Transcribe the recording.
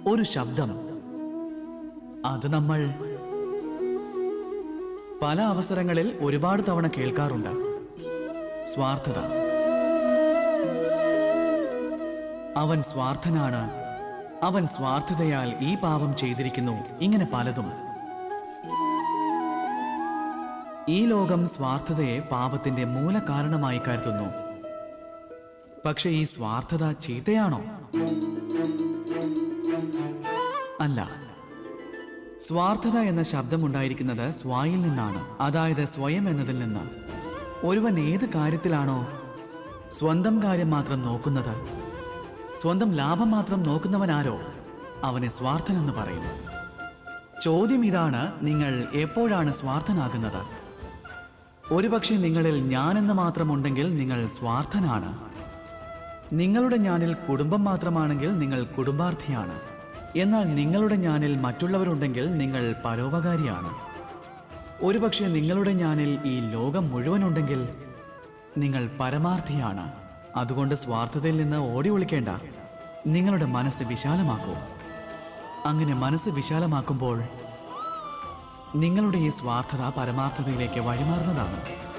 ഒരു ശബ്ദം അത് നമ്മൾ പല അവസരങ്ങളിൽ ഒരുപാട് തവണ കേൾക്കാറുണ്ട് സ്വാർത്ഥത അവൻ സ്വാർത്ഥനാണ് അവൻ സ്വാർത്ഥതയാൽ ഈ പാപം ചെയ്തിരിക്കുന്നു ഇങ്ങനെ പലതും ഈ ലോകം സ്വാർത്ഥതയെ പാപത്തിന്റെ മൂലകാരണമായി കരുതുന്നു പക്ഷെ ഈ സ്വാർത്ഥത ചീത്തയാണോ അല്ല സ്വാർത്ഥത എന്ന ശബ്ദമുണ്ടായിരിക്കുന്നത് സ്വായിൽ നിന്നാണ് അതായത് സ്വയം എന്നതിൽ നിന്ന് ഒരുവൻ ഏത് കാര്യത്തിലാണോ സ്വന്തം കാര്യം മാത്രം നോക്കുന്നത് സ്വന്തം ലാഭം മാത്രം നോക്കുന്നവനാരോ അവനെ സ്വാർത്ഥനെന്ന് പറയും ചോദ്യം ഇതാണ് നിങ്ങൾ എപ്പോഴാണ് സ്വാർത്ഥനാകുന്നത് ഒരുപക്ഷെ നിങ്ങളിൽ ഞാനെന്ന് മാത്രമുണ്ടെങ്കിൽ നിങ്ങൾ സ്വാർത്ഥനാണ് നിങ്ങളുടെ ഞാനിൽ കുടുംബം മാത്രമാണെങ്കിൽ നിങ്ങൾ കുടുംബാർത്ഥിയാണ് എന്നാൽ നിങ്ങളുടെ ഞാനിൽ മറ്റുള്ളവരുണ്ടെങ്കിൽ നിങ്ങൾ പരോപകാരിയാണ് ഒരുപക്ഷെ നിങ്ങളുടെ ഞാനിൽ ഈ ലോകം മുഴുവനുണ്ടെങ്കിൽ നിങ്ങൾ പരമാർത്ഥിയാണ് അതുകൊണ്ട് സ്വാർത്ഥതയിൽ നിന്ന് ഓടി ഒളിക്കേണ്ട നിങ്ങളുടെ മനസ്സ് വിശാലമാക്കൂ അങ്ങനെ മനസ്സ് വിശാലമാക്കുമ്പോൾ നിങ്ങളുടെ ഈ സ്വാർത്ഥത പരമാർത്ഥതയിലേക്ക് വഴിമാറുന്നതാണ്